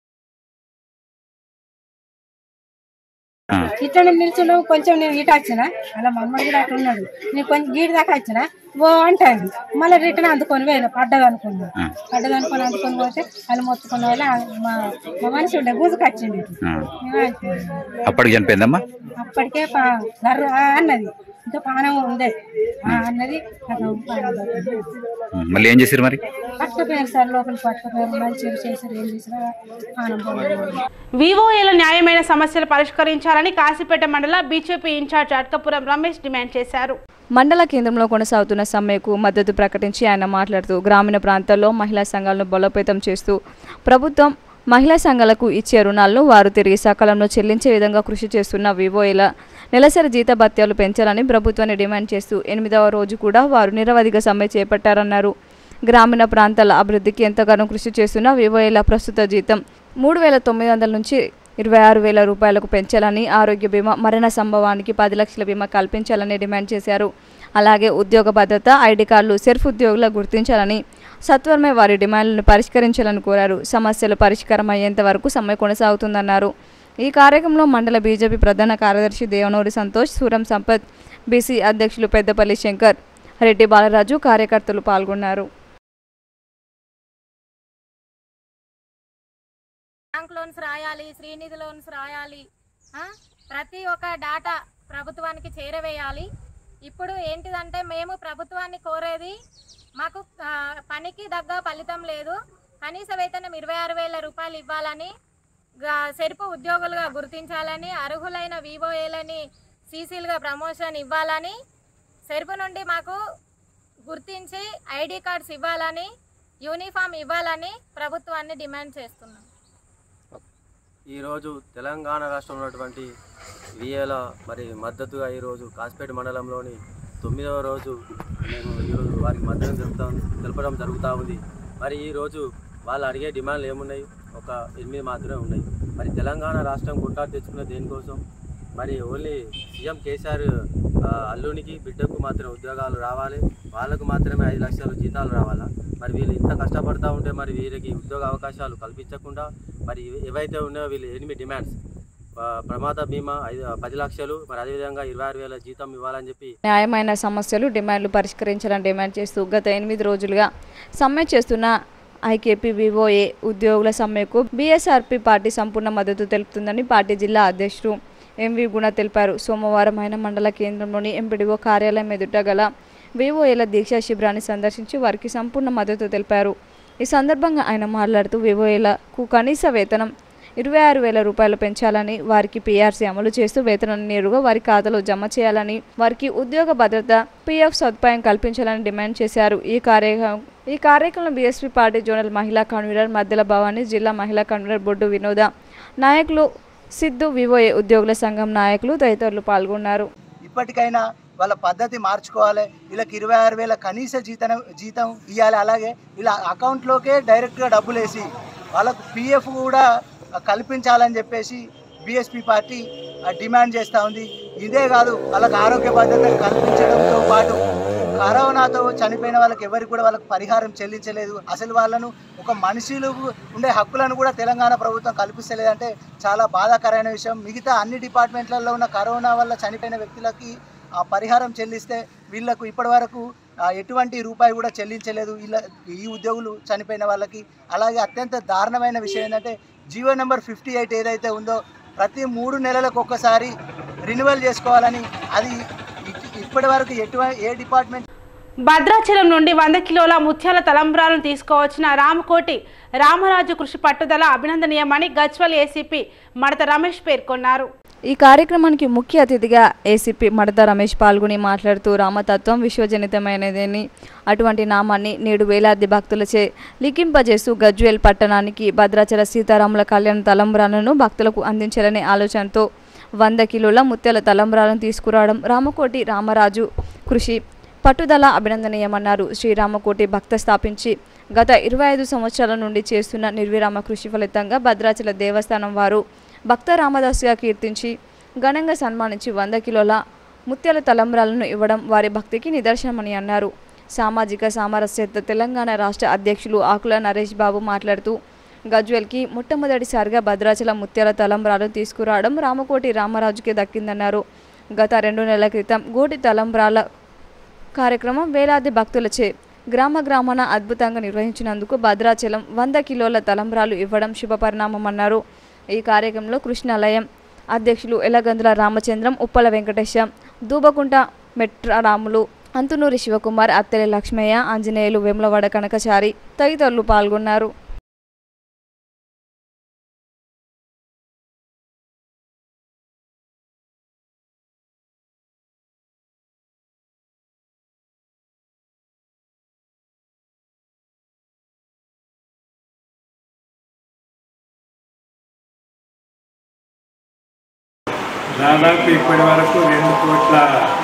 ఇట్లా నిల్చున్నావు కొంచెం నేను ఇటు వచ్చిన అలా మా అమ్మ కూడా అట్లా ఉన్నాడు నేను కొంచెం గీడి దాకా వచ్చిన ఓ అంటాడు మళ్ళీ రిటర్న్ అందుకొని పోయిన పడ్డది అనుకున్నా పడ్డది అనుకొని అందుకొని పోతే వాళ్ళు మొత్తుకున్న వాళ్ళ మా మా మనిషి ఉండే గుజుకొచ్చింది అప్పటికి చనిపోయిందమ్మా అప్పటికే పా- గర్ర ఆ అన్నది ఇంకా పానం ఉండే ఆ అన్నది అతను పానం పట్టింది. ఉమ్, మళ్ళీ ఏం చేశారు మరి పట్టుకపోయారు సార్ లోపలికి పట్టుకపోయారు మంచిగా చేశారు ఏం చేసినా పానం పోలేదు వివోఏల న్యాయమైన సమస్యలు పరిష్కరించాలని కాశీపేట మండల BJP in charge Atkapuram Ramesh demand చేశారు మండల కేంద్రంలో కొనసాగుతున్న సమ్మెకు మద్దతు ప్రకటించి ఆయన మాట్లాడుతూ గ్రామీణ ప్రాంతాల్లో మహిళా సంఘాలను బలోపేతం చేస్తూ ప్రభుత్వం మహిళా సంఘాలకు ఇచ్చే రుణాలను వారు తిరిగి సకాలంలో చెల్లించే విధంగా కృషి చేస్తున్న వివోఏల నెలసరి జీతభత్యాలు పెంచాలని ప్రభుత్వాన్ని డిమాండ్ చేస్తూ ఎనిమిదవ రోజు కూడా వారు నిరవధిక సమ్మె చేపట్టారన్నారు గ్రామీణ ప్రాంతాల అభివృద్ధికి ఎంతగానో కృషి చేస్తున్న వివోఏల ప్రస్తుత జీతం మూడు వేల తొమ్మిది వందల నుంచి ఇరవై ఆరు వేల రూపాయలకు పెంచాలని ఆరోగ్య బీమా మరణ సంభవానికి పది లక్షల బీమా కల్పించాలని డిమాండ్ చేశారు అలాగే ఉద్యోగ భద్రత ఐడి కార్డులు సెల్ఫ్ ఉద్యోగుల గుర్తించాలని సత్వరమే వారి డిమాండ్లను పరిష్కరించాలని కోరారు సమస్యలు పరిష్కారం అయ్యేంత వరకు సమ్మె కొనసాగుతుందన్నారు ఈ కార్యక్రమంలో మండల బీజేపీ ప్రధాన కార్యదర్శి దేవనూరి సంతోష్ సూరం సంపత్ బీసీ అధ్యక్షులు పెద్దపల్లి శంకర్ రెడ్డి బాలరాజు కార్యకర్తలు పాల్గొన్నారు బ్యాంక్ లోన్స్ రాయాలి శ్రీనిధి లోన్స్ రాయాలి ఆ? ప్రతి ఒక్క డాటా ప్రభుత్వానికి చేరవేయాలి ఇప్పుడు ఏంటిదంటే మేము ప్రభుత్వాన్ని కోరేది మాకు ఆ, పనికి తగ్గ ఫలితం లేదు కనీస వేతనం ఇరవై ఆరు వేల రూపాయలు ఇవ్వాలని గా- సెరుపు ఉద్యోగులుగా గుర్తించాలని అర్హులైన వివోఏలని సీసీలుగా ప్రమోషన్ ఇవ్వాలని సెరుపు నుండి మాకు గుర్తించి ఐడి కార్డ్స్ ఇవ్వాలని యూనిఫామ్ ఇవ్వాలని ప్రభుత్వాన్ని డిమాండ్ చేస్తున్నాం ఈరోజు తెలంగాణ రాష్ట్రంలో ఉన్నటువంటి విఏల మరి మద్దతుగా ఈరోజు కాసిపేట మండలంలోని తొమ్మిదవ రోజు మేము ఈరోజు వారికి మద్దతు తెలుపుతాం తెలపడం జరుగుతూ ఉంది మరి ఈరోజు వాళ్ళు అడిగే డిమాండ్లు ఏమున్నాయి ఒక ఎనిమిది మాత్రమే ఉన్నాయి మరి తెలంగాణ రాష్ట్రం గుట్టాటు తెచ్చుకున్న దేనికోసం మరి ఓన్లీ సీఎం కేసీఆర్ ఆ, అల్లునికి బిడ్డకు మాత్రమే ఉద్యోగాలు రావాలి వాళ్ళకు మాత్రమే ఐదు లక్షల జీతాలు రావాలా మరి వీళ్ళు ఇంత కష్టపడతా ఉంటే మరి వీరికి ఉద్యోగ అవకాశాలు కల్పించకుండా మరి ఇవి- ఏవైతే ఉన్నాయో వీళ్ళు ఎనిమిది డిమాండ్స్ ఆ, ప్రమాద బీమా ఐదు పది లక్షలు మరి అదేవిధంగా ఇరవై ఆరు వేల జీతం ఇవ్వాలని చెప్పి న్యాయమైన సమస్యలు డిమాండ్లు పరిష్కరించాలని డిమాండ్ చేస్తూ గత ఎనిమిది రోజులుగా సమ్మె చేస్తున్న ఐకేపీ వివోఏ ఉద్యోగుల సమ్మెకు బీఎస్ఆర్పీ పార్టీ సంపూర్ణ మద్దతు తెలుపుతుందని పార్టీ జిల్లా అధ్యక్షుడు ఎంవి గుణ తెలిపారు సోమవారం ఆయన మండల కేంద్రంలోని ఎంపీడీఓ కార్యాలయం ఎదుట గల వివోఏల దీక్షా శిబిరాన్ని సందర్శించి వారికి సంపూర్ణ మద్దతు తెలిపారు ఈ సందర్భంగా ఆయన మాట్లాడుతూ వివోఏలకు కనీస వేతనం ఇరవై ఆరు వేల రూపాయలు పెంచాలని వారికి పీఆర్సీ అమలు చేస్తూ వేతనాన్ని నేరుగా వారి ఖాతాలో జమ చేయాలని వారికి ఉద్యోగ భద్రత పీఎఫ్ సదుపాయం కల్పించాలని డిమాండ్ చేశారు ఈ కార్యక్రమం ఈ కార్యక్రమంలో బీఎస్పీ పార్టీ జోనల్ మహిళా కన్వీనర్ మద్దెల భవాని జిల్లా మహిళా కన్వీనర్ బొడ్డు వినోద నాయకులు సిద్ధు వివోఏ ఉద్యోగుల సంఘం నాయకులు తదితరులు పాల్గొన్నారు ఇప్పటికైనా వాళ్ళ పద్ధతి మార్చుకోవాలి వీళ్ళకి ఇరవై ఆరు వేల కనీస జీతం జీతం ఇవ్వాలి అలాగే వీళ్ళ అకౌంట్లోకే డైరెక్ట్గా డబ్బులు వేసి వాళ్ళకు పిఎఫ్ కూడా కల్పించాలని చెప్పేసి బీఎస్పీ పార్టీ ఆ, డిమాండ్ చేస్తూ ఉంది ఇదే కాదు వాళ్ళకి ఆరోగ్య భద్రత కల్పించడంతో పాటు కరోనాతో చనిపోయిన వాళ్ళకి ఎవరికి కూడా వాళ్ళకి పరిహారం చెల్లించలేదు అసలు వాళ్ళను ఒక మనుషులు ఉండే హక్కులను కూడా తెలంగాణ ప్రభుత్వం కల్పిస్తలేదంటే చాలా బాధాకరమైన విషయం మిగతా అన్ని డిపార్ట్మెంట్లలో ఉన్న కరోనా వల్ల చనిపోయిన వ్యక్తులకి ఆ పరిహారం చెల్లిస్తే వీళ్ళకు ఇప్పటివరకు ఆ, ఎటువంటి రూపాయి కూడా చెల్లించలేదు వీళ్ళ ఈ ఉద్యోగులు చనిపోయిన వాళ్ళకి అలాగే అత్యంత దారుణమైన విషయం ఏంటంటే జీవో నెంబర్ ఫిఫ్టీ ఎయిట్ ఏదైతే ఉందో ప్రతి మూడు నెలలకు ఒక్కసారి రినివల్ చేసుకోవాలని అది ఇ- ఇప్పటి వరకు ఎటువంటి ఏ డిపార్ట్మెంట్ భద్రాచలం నుండి వంద కిలోల ముత్యాల తలంబ్రాలను తీసుకువచ్చిన రామకోటి రామరాజు కృషి పట్టుదల అభినందనీయమని గజ్వల్ ఏసీపీ మడత రమేష్ పేర్కొన్నారు ఈ కార్యక్రమానికి ముఖ్య అతిథిగా ఏసీపీ మడత రమేష్ పాల్గొని మాట్లాడుతూ రామతత్వం విశ్వజనితమైనదని అటువంటి నామాన్ని నేడు వేలాది భక్తులచే లిఖింపజేస్తూ గజ్వేల్ పట్టణానికి భద్రాచల సీతారాముల కళ్యాణ తలంబ్రాలను భక్తులకు అందించాలనే ఆలోచనతో వంద కిలోల ముత్యాల తలంబ్రాలను తీసుకురావడం రామకోటి రామరాజు కృషి పట్టుదల అభినందనీయమన్నారు శ్రీరామకోటి భక్త స్థాపించి గత ఇరవై ఐదు సంవత్సరాల నుండి చేస్తున్న నిర్విరామ కృషి ఫలితంగా భద్రాచల దేవస్థానం వారు భక్త రామదాస్గా కీర్తించి ఘనంగా సన్మానించి వంద కిలోల ముత్యాల తలంబ్రాలను ఇవ్వడం వారి భక్తికి నిదర్శనమని అన్నారు సామాజిక సామరస్యత తెలంగాణ రాష్ట్ర అధ్యక్షులు ఆకుల నరేష్ బాబు మాట్లాడుతూ గజ్వెల్కి మొట్టమొదటిసారిగా భద్రాచలం ముత్యాల తలంబ్రాలు తీసుకురావడం రామకోటి రామరాజుకి దక్కిందన్నారు గత రెండు నెలల క్రితం గోటి తలంబ్రాల కార్యక్రమం వేలాది భక్తులచే గ్రామ గ్రామాన అద్భుతంగా నిర్వహించినందుకు భద్రాచలం వంద కిలోల తలంబ్రాలు ఇవ్వడం శుభపరిణామమన్నారు ఈ కార్యక్రమంలో కృష్ణాలయం అధ్యక్షులు ఎలగందుల రామచంద్రం ఉప్పల వెంకటేశం దూబకుంట మెట్రారాములు అంతునూరి శివకుమార్ అత్తెల లక్ష్మయ్య ఆంజనేయులు వేములవాడ కనకచారి తదితరులు పాల్గొన్నారు దాదాపు ఇప్పటి వరకు రెండు కోట్ల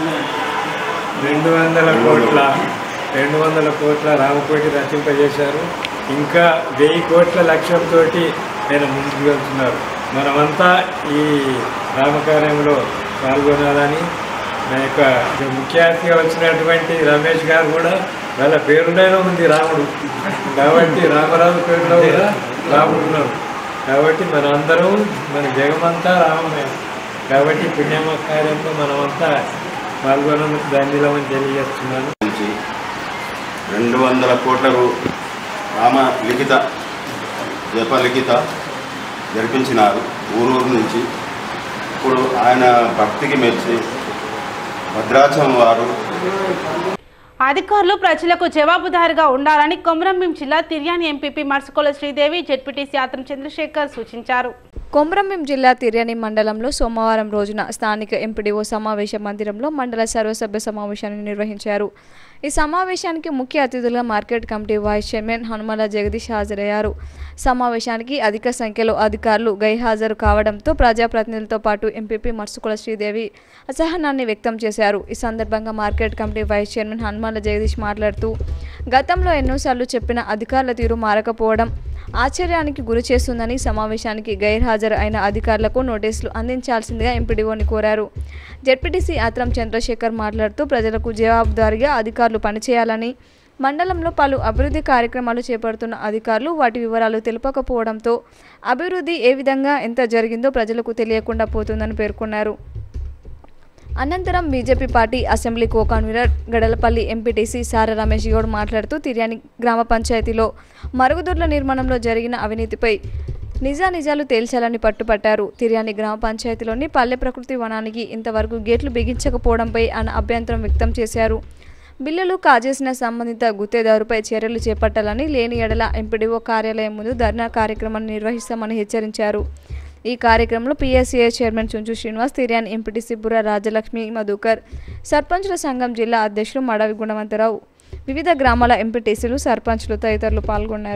రెండు వందల కోట్ల రెండు వందల కోట్ల రామకోటి రచింపజేశారు ఇంకా వెయ్యి కోట్ల లక్ష్యంతో నేను ముందుకు వెళ్తున్నారు మనమంతా ఈ రామకార్యంలో పాల్గొనాలని నా యొక్క ముఖ్య అతిథిగా వచ్చినటువంటి రమేష్ గారు కూడా వాళ్ళ పేరులోనే ఉంది రాముడు కాబట్టి రామరాజు పేరులో కూడా రాముడు ఉన్నాడు కాబట్టి మనందరం మన జగమంతా రామమయం కాబట్టి పుణ్యమ కార్యంలో మనమంతా పాల్గొనడం ధన్యులమని తెలియజేస్తున్నాను నుంచి రెండు వందల కోట్ల రూ- రామ లిఖిత జప లిఖిత జరిపించినారు ఊరూరు నుంచి ఇప్పుడు ఆయన భక్తికి మెచ్చి భద్రాచలం వారు అధికారులు ప్రజలకు జవాబుదారీగా ఉండాలని కొమరంభీం జిల్లా తిర్యాని ఎంపీపీ మర్సుకోల శ్రీదేవి జెడ్పీటీసీ ఆత్రం చంద్రశేఖర్ సూచించారు కొమరంభీం జిల్లా తిర్యాని మండలంలో సోమవారం రోజున స్థానిక ఎంపీడీఓ సమావేశ మందిరంలో మండల సర్వసభ్య సమావేశాన్ని నిర్వహించారు ఈ సమావేశానికి ముఖ్య అతిథులుగా market committee vice chairman Hanumala Jagadish హాజరయ్యారు సమావేశానికి అధిక సంఖ్యలో అధికారులు గైహాజరు కావడంతో ప్రజాప్రతినిధులతో పాటు ఎంపీపీ మర్సుకుల శ్రీదేవి అసహనాన్ని వ్యక్తం చేశారు ఈ సందర్భంగా market committee vice chairman Hanumala Jagadish మాట్లాడుతూ గతంలో ఎన్నోసార్లు చెప్పిన అధికారుల తీరు మారకపోవడం ఆశ్చర్యానికి గురి చేస్తుందని సమావేశానికి గైర్హాజరు అయిన అధికారులకు నోటీసులు అందించాల్సిందిగా ఎంపీడీఓని కోరారు జెడ్పీటీసీ ఆత్రం చంద్రశేఖర్ మాట్లాడుతూ ప్రజలకు జవాబుదారీగా అధికారులు పనిచేయాలని మండలంలో పలు అభివృద్ధి కార్యక్రమాలు చేపడుతున్న అధికారులు వాటి వివరాలు తెలుపకపోవడంతో అభివృద్ధి ఏ విధంగా ఎంత జరిగిందో ప్రజలకు తెలియకుండా పోతుందని పేర్కొన్నారు అనంతరం BJP party assembly co convener Gadalapalli MPTC Sara Ramesh Goud మాట్లాడుతూ తిర్యాని గ్రామ పంచాయతీలో మరుగుదొడ్ల నిర్మాణంలో జరిగిన అవినీతిపై నిజానిజాలు తేల్చాలని పట్టుపట్టారు తిర్యాని గ్రామ పంచాయతీలోని పల్లె ప్రకృతి వనానికి ఇంతవరకు గేట్లు బిగించకపోవడంపై ఆయన అభ్యంతరం వ్యక్తం చేశారు బిల్లులు కాజేసిన సంబంధిత గుత్తేదారుపై చర్యలు చేపట్టాలని లేని ఎడల ఎంపీడీఓ కార్యాలయం ముందు ధర్నా కార్యక్రమాన్ని నిర్వహిస్తామని హెచ్చరించారు ఈ కార్యక్రమంలో PSCA chairman Chunchu Srinivas Tiryan MPTC Burra Rajalakshmi Madhukar సర్పంచుల సంఘం జిల్లా అధ్యక్షులు మడవి గుణవంతరావు వివిధ గ్రామాల ఎంపీటీసీలు సర్పంచ్లు తదితరులు పాల్గొన్నారు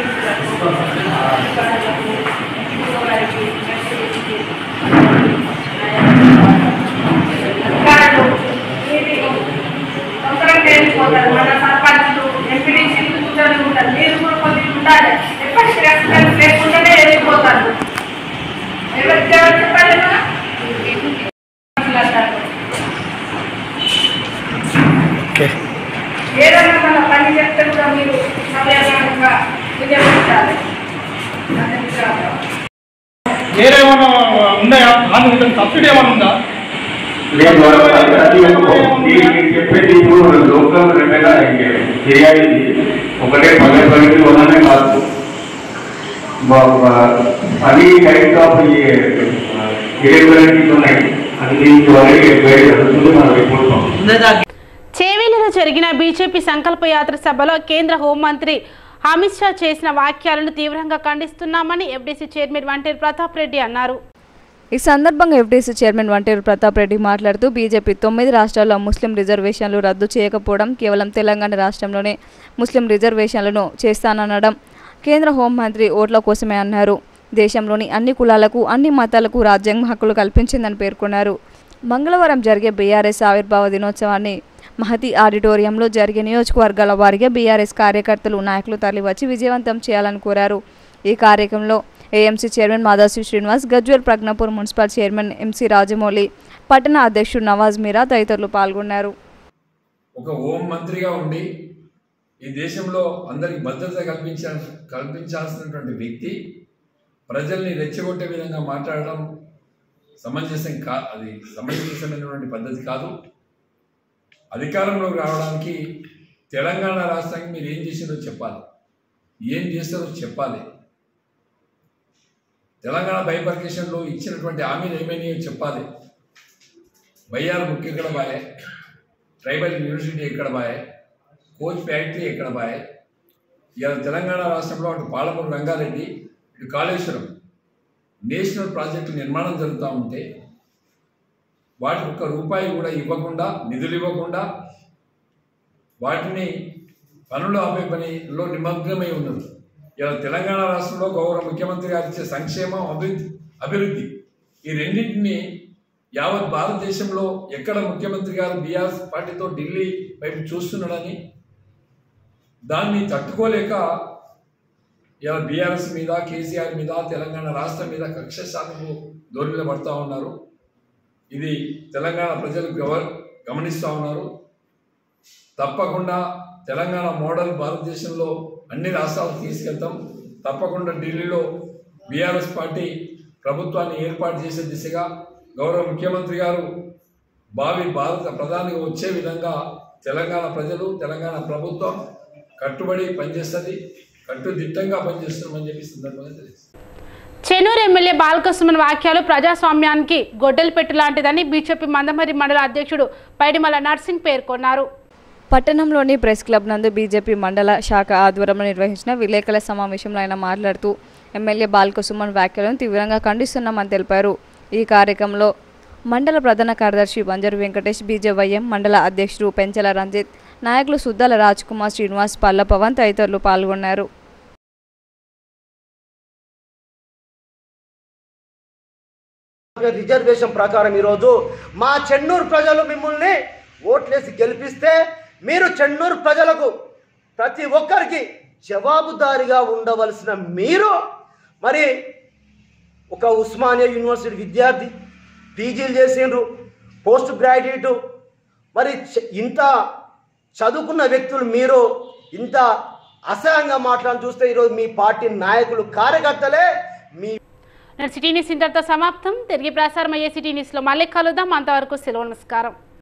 అవసరం తెలిసిపోతారు మన సర్పంచులు ఎంపీడీసీలు కూర్చొని ఉంటారు మీరు కూడా కొద్దిగా ఉండాలి ఎప్పటికీ రెస్పాన్స్ లేకుండానే వెళ్ళిపోతారు ఎవరికి ఎవరు చెప్పాలి మనం? ఏదైనా మన పని చెప్తే కూడా మీరు సమయంగా వినియోగించాలి వేరేమన్నా ఉన్నాయా దాని సబ్సిడీ ఏమైనా ఉందా లేదు ప్రతి ఒక్క మీరు చెప్పేది ఇప్పుడు లోకల్ రెమెగా చేయాలి ఒకటే పల్లె పల్లెకి ఉన్ననే కాదు అది టైప్ ఆఫ్ ఇరెగ్యులారిటీస్ ఉన్నాయి అది దీనికి వరకు గైడ్ జరుగుతుంది మనం రిపోర్ట్ చేవేలిలో జరిగిన బీజేపీ సంకల్ప యాత్ర సభలో కేంద్ర హోంమంత్రి అమిత్ షా చేసిన వాక్యాలను తీవ్రంగా ఖండిస్తున్నామని ఎఫ్డీసీ చైర్మన్ వంటేరు ప్రతాప్ రెడ్డి అన్నారు ఈ సందర్భంగా ఎఫ్డీసీ చైర్మన్ వంటేరు ప్రతాప్ రెడ్డి మాట్లాడుతూ బీజేపీ తొమ్మిది రాష్ట్రాల్లో ముస్లిం రిజర్వేషన్లు రద్దు చేయకపోవడం కేవలం తెలంగాణ రాష్ట్రంలోనే ముస్లిం రిజర్వేషన్లను చేస్తాననడం కేంద్ర హోంమంత్రి ఓట్ల కోసమే అన్నారు దేశంలోని అన్ని కులాలకు అన్ని మతాలకు రాజ్యాంగం హక్కులు కల్పించిందని పేర్కొన్నారు మంగళవారం జరిగే బీఆర్ఎస్ ఆవిర్భావ దినోత్సవాన్ని మహతి ఆడిటోరియంలో జరిగే నియోజకవర్గాల వారీగా బీఆర్ఎస్ కార్యకర్తలు నాయకులు తరలివచ్చి విజయవంతం చేయాలని కోరారు ఈ కార్యక్రమంలో AMC chairman Madasi Srinivas Gajwel Pragnapur municipal chairman MC Rajamouli పట్టణ అధ్యక్షుడు నవాజ్ మీరా తదితరులు పాల్గొన్నారు ఒక హోం మంత్రిగా ఉండి ఈ దేశంలో అందరికి భద్రత కల్పించ కల్పించాల్సినటువంటి వ్యక్తి ప్రజల్ని రెచ్చగొట్టే విధంగా మాట్లాడడం సమంజసం కా అది సమంజసమైనటువంటి పద్ధతి కాదు అధికారంలోకి రావడానికి తెలంగాణ రాష్ట్రానికి మీరు ఏం చేసిందో చెప్పాలి ఏం చేస్తారో చెప్పాలి తెలంగాణ బైపర్కేషన్లో ఇచ్చినటువంటి హామీలు ఏమైనాయో చెప్పాలి బయ్యాల బుక్ ఎక్కడ బాయే ట్రైబల్ యూనివర్సిటీ ఎక్కడ బాయే కోచ్ ఫ్యాక్టరీ ఎక్కడ బాయే ఇవాళ తెలంగాణ రాష్ట్రంలో అటు పాలమూరు రంగారెడ్డి ఇటు కాళేశ్వరం నేషనల్ ప్రాజెక్టు నిర్మాణం జరుగుతూ ఉంటే వాటికి ఒక్క రూపాయి కూడా ఇవ్వకుండా నిధులు ఇవ్వకుండా వాటిని పనులు ఆపే పనిలో నిమగ్నమై ఉన్నారు ఇలా తెలంగాణ రాష్ట్రంలో గౌరవ ముఖ్యమంత్రి గారు ఇచ్చే సంక్షేమం అభివృద్ధి అభివృద్ధి ఈ రెండింటిని యావత్ భారతదేశంలో ఎక్కడ ముఖ్యమంత్రి గారు బీఆర్ఎస్ పార్టీతో ఢిల్లీ వైపు చూస్తున్నాడని దాన్ని తట్టుకోలేక ఇలా బీఆర్ఎస్ మీద కేసీఆర్ మీద తెలంగాణ రాష్ట్రం మీద కక్ష సాధనకు దోరిలో పడుతూ ఉన్నారు ఇది తెలంగాణ ప్రజలు గవ గమనిస్తూ ఉన్నారు తప్పకుండా తెలంగాణ మోడల్ భారతదేశంలో అన్ని రాష్ట్రాలకు తీసుకెళ్తాం తప్పకుండా ఢిల్లీలో బీఆర్ఎస్ పార్టీ ప్రభుత్వాన్ని ఏర్పాటు చేసే దిశగా గౌరవ ముఖ్యమంత్రి గారు భావి భారత ప్రధానిగా వచ్చే విధంగా తెలంగాణ ప్రజలు తెలంగాణ ప్రభుత్వం కట్టుబడి పనిచేస్తుంది కట్టుదిట్టంగా పనిచేస్తున్నామని చెప్పి ఈ సందర్భంగా తెలియజేస్తాం చెన్నూరు ఎమ్మెల్యే బాలకృష్ణన్ వ్యాఖ్యలు ప్రజాస్వామ్యానికి గొడ్డలు పెట్టు లాంటిదని బీజేపీ మందమరి మండల అధ్యక్షుడు పైడిమల నర్సింగ్ పేర్కొన్నారు పట్టణంలోని ప్రెస్ క్లబ్ నందు బీజేపీ మండల శాఖ ఆధ్వర్యంలో నిర్వహించిన విలేకరుల సమావేశంలో ఆయన మాట్లాడుతూ ఎమ్మెల్యే బాల్కసుమన్ వ్యాఖ్యలను తీవ్రంగా ఖండిస్తున్నామని తెలిపారు ఈ కార్యక్రమంలో మండల ప్రధాన కార్యదర్శి బంజరు వెంకటేష్ బీజేవైఎం మండల అధ్యక్షుడు పెంచల రంజిత్ నాయకులు సుద్దాల రాజ్ కుమార్ శ్రీనివాస్ పల్ల పవన్ తదితరులు పాల్గొన్నారు రిజర్వేషన్ ప్రకారం ఈరోజు మా చెన్నూరు ప్రజలు మిమ్మల్ని ఓట్లేసి గెలిపిస్తే మీరు చెన్నూరు ప్రజలకు ప్రతి ఒక్కరికి జవాబుదారిగా ఉండవలసిన మీరు మరి ఒక ఉస్మానియా యూనివర్సిటీ విద్యార్థి పీజీలు చేసిండ్రు పోస్ట్ గ్రాడ్యుయేట్ మరి చ- ఇంత చదువుకున్న వ్యక్తులు మీరు ఇంత అసహ్యంగా మాట్లాడి చూస్తే ఈరోజు మీ పార్టీ నాయకులు కార్యకర్తలే మీ సిటీ న్యూస్ ఇంతటితో సమాప్తం తిరిగి ప్రసారం అయ్యే సిటీ న్యూస్లో మళ్ళీ కలుద్దాం అంతవరకు సెలవు నమస్కారం